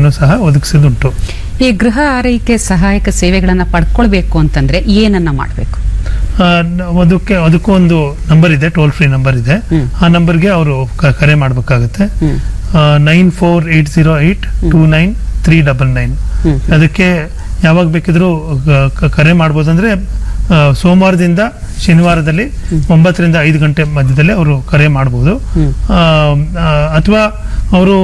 ಸೇವೆಯನ್ನು ಸಹ ಒದಗಿಸೋದುಂಟು ಈ ಗೃಹ ಆರೈಕೆ ಸಹಾಯಕ ಸೇವೆಗಳನ್ನ ಪಡ್ಕೊಳ್ಬೇಕು ಅಂತಂದ್ರೆ ಏನನ್ನ ಮಾಡಬೇಕು ಆ, ನ- ಅದಕ್ಕೆ ಅದಕ್ಕೂ ಒಂದು ನಂಬರ್ ಇದೆ ಟೋಲ್ ಫ್ರೀ ನಂಬರ್ ಇದೆ ಹ್ಮ್. ಆ ನಂಬರ್ಗೆ ಅವರು ಕರೆ ಮಾಡಬೇಕಾಗುತ್ತೆ hmm nine four eight zero eight two nine three double nine hmm. ಅದಕ್ಕೆ ಯಾವಾಗ ಬೇಕಿದ್ರೂ ಗ- ಕ- ಕರೆ ಮಾಡ್ಬೋದು ಅಂದ್ರೆ ಆ, ಸೋಮವಾರದಿಂದ ಶನಿವಾರದಲ್ಲಿ ಒಂಬತ್ತರಿಂದ ಐದು ಗಂಟೆ ಮಧ್ಯದಲ್ಲಿ ಅವರು ಕರೆ ಮಾಡ್ಬೋದು ಹ್ಮ್. ಅಥವಾ ಅವರು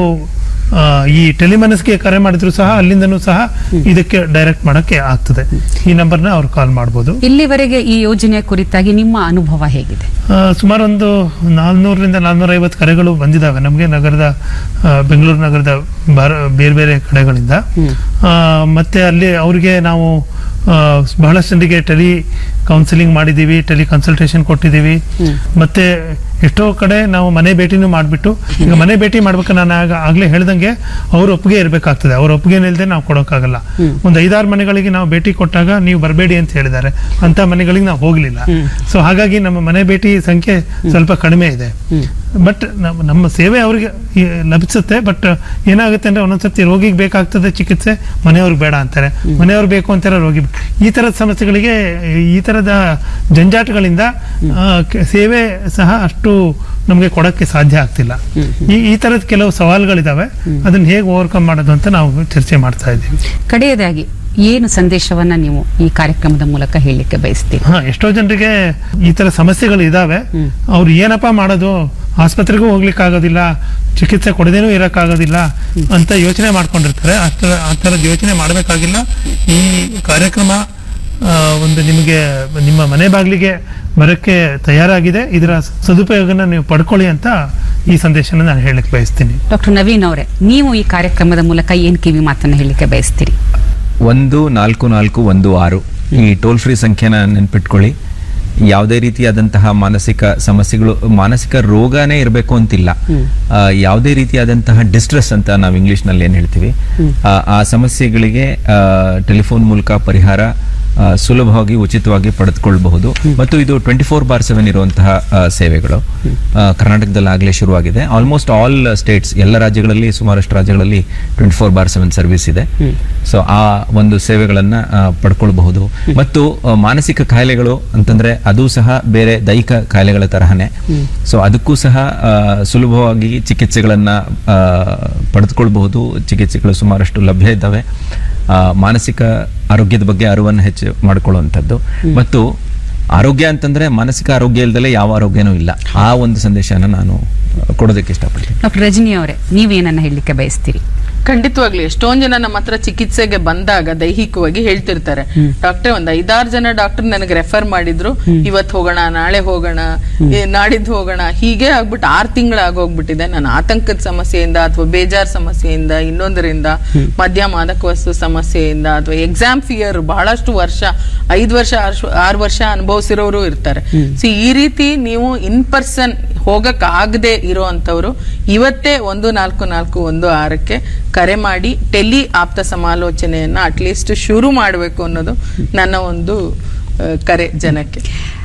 ಈ ಟೆಲಿಮನಸ್ಗೆ ಕರೆ ಮಾಡಿದ್ರು ಸಹ ಅಲ್ಲಿಂದನೂ ಸಹ ಇದಕ್ಕೆ ಡೈರೆಕ್ಟ್ ಮಾಡಕ್ಕೆ ಆಗ್ತದೆ ಈ ನಂಬರ್ನ ಅವ್ರು ಕಾಲ್ ಮಾಡ್ಬೋದು ಇಲ್ಲಿವರೆಗೆ ಈ ಯೋಜನೆಯ ಕುರಿತಾಗಿ ನಿಮ್ಮ ಅನುಭವ ಹೇಗಿದೆ ಆ, ಸುಮಾರು ಒಂದು ನಾಲ್ನೂರರಿಂದ ನಾಲ್ನೂರ ಐವತ್ತು ಕರೆಗಳು ಬಂದಿದ್ದಾವೆ ನಮಗೆ ನಗರದ ಆ, ಬೆಂಗಳೂರು ನಗರದ ಬಾರ ಬೇರೆ ಬೇರೆ ಕಡೆಗಳಿಂದ ಹ್ಮ್. ಆ, ಮತ್ತೆ ಅಲ್ಲಿ ಅವರಿಗೆ ನಾವು ಆ, ಬಹಳಷ್ಟು ಜನರಿಗೆ ಟೆಲಿ ಕೌನ್ಸಿಲಿಂಗ್ ಮಾಡಿದ್ದೀವಿ ಟೆಲಿ ಕನ್ಸಲ್ಟೇಷನ್ ಕೊಟ್ಟಿದ್ದೀವಿ ಹ್ಮ್. ಮತ್ತೆ ಎಷ್ಟೋ ಕಡೆ ನಾವು ಮನೆ ಭೇಟಿನೂ ಮಾಡಿಬಿಟ್ಟು ಈಗ ಮನೆ ಭೇಟಿ ಮಾಡ್ಬೇಕು ನಾನು ಆಗ ಆಗ್ಲೇ ಹೇಳ್ದಂಗೆ ಅವ್ರ ಒಪ್ಪಿಗೆ ಇರಬೇಕಾಗ್ತದೆ ಅವ್ರ ಒಪ್ಪಿಗೆ ಇಲ್ಲದೆ ನಾವು ಕೊಡೋಕ್ಕಾಗಲ್ಲ ಹ್ಮ್. ಒಂದು ಐದಾರು ಮನೆಗಳಿಗೆ ನಾವು ಭೇಟಿ ಕೊಟ್ಟಾಗ ನೀವು ಬರಬೇಡಿ ಅಂತ ಹೇಳಿದ್ದಾರೆ ಅಂತ ಮನೆಗಳಿಗೆ ನಾವು ಹೋಗ್ಲಿಲ್ಲ ಹ್ಮ್. ಸೊ ಹಾಗಾಗಿ ನಮ್ಮ ಮನೆ ಭೇಟಿ ಸಂಖ್ಯೆ ಸ್ವಲ್ಪ ಕಡಿಮೆ ಇದೆ ಹ್ಮ್. ಬಟ್ ನಮ್ಮ ನಮ್ಮ ಸೇವೆ ಅವರಿಗೆ ಈ ಲಭಿಸುತ್ತೆ ಬಟ್ ಏನಾಗುತ್ತೆ ಅಂದ್ರೆ ಒಂದೊಂದ್ಸತಿ ರೋಗಿಗೆ ಬೇಕಾಗ್ತದೆ ಚಿಕಿತ್ಸೆ ಮನೆಯವ್ರಿಗೆ ಬೇಡ ಅಂತಾರೆ ಮನೆಯವ್ರು ಬೇಕು ಅಂತಾರೆ ರೋಗಿ ಬೇ- ಈ ತರದ ಸಮಸ್ಯೆಗಳಿಗೆ ಈ ತರದ ಜಂಜಾಟಗಳಿಂದ ಆ, ಕೆ- ಸೇವೆ ಸಹ ಅಷ್ಟು ನಮಗೆ ಕೊಡಕ್ಕೆ ಸಾಧ್ಯ ಆಗ್ತಿಲ್ಲ ಈ ಈ ತರದ ಕೆಲವು ಸವಾಲುಗಳಿದಾವೆ ಅದನ್ನ ಹೇಗೆ ಓವರ್ಕಮ್ ಮಾಡೋದು ಅಂತ ನಾವು ಚರ್ಚೆ ಮಾಡ್ತಾ ಇದ್ದೀವಿ ಕಡೆಯದಾಗಿ ಏನು ಸಂದೇಶವನ್ನ ನೀವು ಈ ಕಾರ್ಯಕ್ರಮದ ಮೂಲಕ ಹೇಳಲಿಕ್ಕೆ ಬಯಸ್ತೀರಿ ಹಾ ಎಷ್ಟೋ ಜನರಿಗೆ ಈ ತರ ಸಮಸ್ಯೆಗಳು ಇದಾವೆ ಹ್ಮ್. ಅವ್ರು ಏನಪ್ಪ ಮಾಡೋದು ಆಸ್ಪತ್ರೆಗೂ ಹೋಗ್ಲಿಕ್ಕೆ ಆಗೋದಿಲ್ಲ ಚಿಕಿತ್ಸೆ ಕೊಡದೇನೂ ಇರೋಕ್ಕಾಗೋದಿಲ್ಲ ಅಂತ ಯೋಚನೆ ಮಾಡ್ಕೊಂಡಿರ್ತಾರೆ ಆ ಥರ ಆ ಥರದ ಯೋಚನೆ ಮಾಡಬೇಕಾಗಿಲ್ಲ ಈ ಕಾರ್ಯಕ್ರಮ ಆ, ಒಂದು ನಿಮಗೆ ನಿಮ್ಮ ಮನೆ ಬಾಗಿಲಿಗೆ ಬರೋಕ್ಕೆ ತಯಾರಾಗಿದೆ ಇದರ ಸದುಪಯೋಗನ ನೀವು ಪಡ್ಕೊಳ್ಳಿ ಅಂತ ಈ ಸಂದೇಶನ ನಾನು ಹೇಳಕ್ಕೆ ಬಯಸ್ತೀನಿ ಡಾಕ್ಟರ್ ನವೀನ್ ಅವರೇ ನೀವು ಈ ಕಾರ್ಯಕ್ರಮದ ಮೂಲಕ ಏನ್ ಕಿವಿ ಮಾತನ್ನ ಹೇಳಲಿಕ್ಕೆ ಬಯಸ್ತೀರಿ ಒಂದು ನಾಲ್ಕು ನಾಲ್ಕು ಒಂದು ಆರು ಈ ಟೋಲ್ ಫ್ರೀ ಸಂಖ್ಯೆನ ನೆನ್ಪಿಟ್ಕೊಳ್ಳಿ ಯಾವುದೇ ರೀತಿಯಾದಂತಹ ಮಾನಸಿಕ ಸಮಸ್ಯೆಗಳು ಮಾನಸಿಕ ರೋಗನೇ ಇರಬೇಕು ಅಂತಿಲ್ಲ ಆ, ಯಾವುದೇ ರೀತಿಯಾದಂತಹ ಡಿಸ್ಟ್ರೆಸ್ ಅಂತ ನಾವು ಇಂಗ್ಲಿಷ್ನಲ್ಲಿ ಏನು ಹೇಳ್ತೀವಿ ಆ, ಆ ಸಮಸ್ಯೆಗಳಿಗೆ ಟೆಲಿಫೋನ್ ಮೂಲಕ ಪರಿಹಾರ ಆ, ಸುಲಭವಾಗಿ ಉಚಿತವಾಗಿ ಪಡೆದುಕೊಳ್ಳಬಹುದು ಮತ್ತು ಇದು ಟ್ವೆಂಟಿ ಫೋರ್ ಬಾರ್ ಸೆವೆನ್ ಇರುವಂತಹ ಆ, ಸೇವೆಗಳು ಆ, ಕರ್ನಾಟಕದಲ್ಲಿ ಆಗಲೇ ಶುರುವಾಗಿದೆ ಆಲ್ಮೋಸ್ಟ್ ಆಲ್ ಸ್ಟೇಟ್ಸ್ ಎಲ್ಲ ರಾಜ್ಯಗಳಲ್ಲಿ ಸುಮಾರಷ್ಟು ರಾಜ್ಯಗಳಲ್ಲಿ twenty four bar seven service ಇದೆ ಸೊ ಆ ಒಂದು ಸೇವೆಗಳನ್ನ ಆ, ಪಡ್ಕೊಳ್ಬಹುದು ಮತ್ತು ಆ, ಮಾನಸಿಕ ಕಾಯಿಲೆಗಳು ಅಂತಂದ್ರೆ ಅದು ಸಹ ಬೇರೆ ದೈಹಿಕ ಕಾಯಿಲೆಗಳ ತರಹನೇ ಸೊ ಅದಕ್ಕೂ ಸಹ ಆ, ಸುಲಭವಾಗಿ ಚಿಕಿತ್ಸೆಗಳನ್ನ ಆ, ಪಡೆದುಕೊಳ್ಬಹುದು ಚಿಕಿತ್ಸೆಗಳು ಸುಮಾರಷ್ಟು ಲಭ್ಯ ಇದ್ದಾವೆ ಆ, ಮಾನಸಿಕ ಆರೋಗ್ಯದ ಬಗ್ಗೆ ಅರಿವನ್ನು ಹೆಚ್ಚು ಮಾಡಿಕೊಳ್ಳುವಂಥದ್ದು ಮತ್ತು ಆರೋಗ್ಯ ಅಂತಂದ್ರೆ ಮಾನಸಿಕ ಆರೋಗ್ಯ ಇಲ್ದಲೆ ಯಾವ ಆರೋಗ್ಯನೂ ಇಲ್ಲ ಆ ಒಂದು ಸಂದೇಶನ ನಾನು ಕೊಡೋದಕ್ಕೆ ಇಷ್ಟಪಡ್ತೀನಿ ಡಾಕ್ಟರ್ ರಜನಿ ಅವರೇ ನೀವೇನನ್ನ ಹೇಳಲಿಕ್ಕೆ ಬಯಸ್ತೀರಿ ಖಂಡಿತವಾಗ್ಲಿ ಎಷ್ಟೊಂದ್ ಜನ ನಮ್ಮ ಹತ್ರ ಚಿಕಿತ್ಸೆಗೆ ಬಂದಾಗ ದೈಹಿಕವಾಗಿ ಹೇಳ್ತಿರ್ತಾರೆ ಡಾಕ್ಟರ್ ಒಂದ್ ಐದಾರು ಜನ ಡಾಕ್ಟರ್ ನನಗೆ ರೆಫರ್ ಮಾಡಿದ್ರು ಇವತ್ ಹೋಗೋಣ ನಾಳೆ ಹೋಗೋಣ ಏ, ನಾಡಿದ್ದು ಹೋಗೋಣ ಹೀಗೆ ಆಗ್ಬಿಟ್ಟು ಆರ್ ತಿಂಗಳ ಆಗೋಗ್ಬಿಟ್ಟಿದೆ ನಾನು ಆತಂಕದ ಸಮಸ್ಯೆಯಿಂದ ಅಥವಾ ಬೇಜಾರ್ ಸಮಸ್ಯೆಯಿಂದ ಇನ್ನೊಂದರಿಂದ ಮದ್ಯ ಮಾದಕ ವಸ್ತು ಸಮಸ್ಯೆಯಿಂದ ಅಥವಾ ಎಕ್ಸಾಮ್ ಫಿಯರ್ ಬಹಳಷ್ಟು ವರ್ಷ ಐದು ವರ್ಷ ಆರು- ಆರು ವರ್ಷ ಅನುಭವಿಸಿರೋರು ಇರ್ತಾರೆ ಸೊ ಈ ರೀತಿ ನೀವು ಇನ್ ಪರ್ಸನ್ ಹೋಗಕ್ ಆಗದೆ ಇರೋಂಥವ್ರು ಇವತ್ತೇ ಒಂದು ನಾಲ್ಕು ನಾಲ್ಕು ಒಂದು ಆರಕ್ಕೆ ಕರೆ ಮಾಡಿ ಟೆಲಿ ಆಪ್ತ ಸಮಾಲೋಚನೆಯನ್ನ ಅಟ್ಲೀಸ್ಟ್ ಶುರು ಮಾಡಬೇಕು ಅನ್ನೋದು ನನ್ನ ಒಂದು ಆ, ಕರೆ ಜನಕ್ಕೆ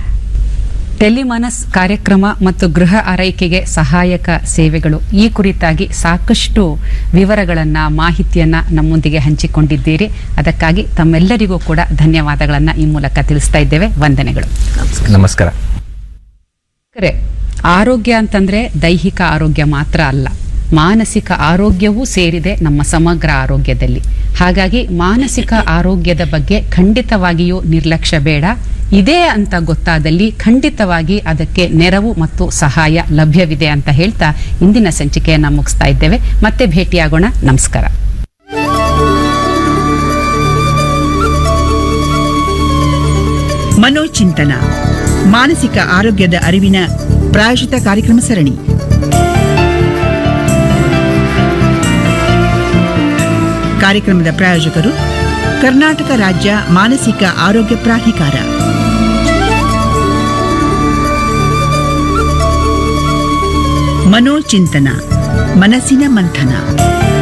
ಟೆಲಿಮನಸ್ ಕಾರ್ಯಕ್ರಮ ಮತ್ತು ಗೃಹ ಆರೈಕೆಗೆ ಸಹಾಯಕ ಸೇವೆಗಳು ಈ ಕುರಿತಾಗಿ ಸಾಕಷ್ಟು ವಿವರಗಳನ್ನ ಮಾಹಿತಿಯನ್ನ ನಮ್ಮೊಂದಿಗೆ ಹಂಚಿಕೊಂಡಿದ್ದೀರಿ ಅದಕ್ಕಾಗಿ ತಮ್ಮೆಲ್ಲರಿಗೂ ಕೂಡ ಧನ್ಯವಾದಗಳನ್ನ ಈ ಮೂಲಕ ತಿಳಿಸ್ತಾ ಇದ್ದೇವೆ ವಂದನೆಗಳು ನಮಸ್ಕಾರ ಕರೆ ಆರೋಗ್ಯ ಅಂತಂದ್ರೆ ದೈಹಿಕ ಆರೋಗ್ಯ ಮಾತ್ರ ಅಲ್ಲ ಮಾನಸಿಕ ಆರೋಗ್ಯವೂ ಸೇರಿದೆ ನಮ್ಮ ಸಮಗ್ರ ಆರೋಗ್ಯದಲ್ಲಿ ಹಾಗಾಗಿ ಮಾನಸಿಕ ಆರೋಗ್ಯದ ಬಗ್ಗೆ ಖಂಡಿತವಾಗಿಯೂ ನಿರ್ಲಕ್ಷ್ಯ ಬೇಡ ಇದೆ ಅಂತ ಗೊತ್ತಾದಲ್ಲಿ ಖಂಡಿತವಾಗಿ ಅದಕ್ಕೆ ನೆರವು ಮತ್ತು ಸಹಾಯ ಲಭ್ಯವಿದೆ ಅಂತ ಹೇಳ್ತಾ ಇಂದಿನ ಸಂಚಿಕೆಯನ್ನ ಮುಗಿಸ್ತಾ ಇದ್ದೇವೆ ಮತ್ತೆ ಭೇಟಿಯಾಗೋಣ ನಮಸ್ಕಾರ ಮನೋಚಿಂತನ ಮಾನಸಿಕ ಆರೋಗ್ಯದ ಅರಿವಿನ ಪ್ರಾಯಶಿತ ಕಾರ್ಯಕ್ರಮ ಸರಣಿ ಕಾರ್ಯಕ್ರಮದ ಪ್ರಾಯೋಜಕರು ಕರ್ನಾಟಕ ರಾಜ್ಯ ಮಾನಸಿಕ ಆರೋಗ್ಯ ಪ್ರಾಧಿಕಾರ ಮನೋಚಿಂತನ ಮನಸ್ಸಿನ ಮಂಥನ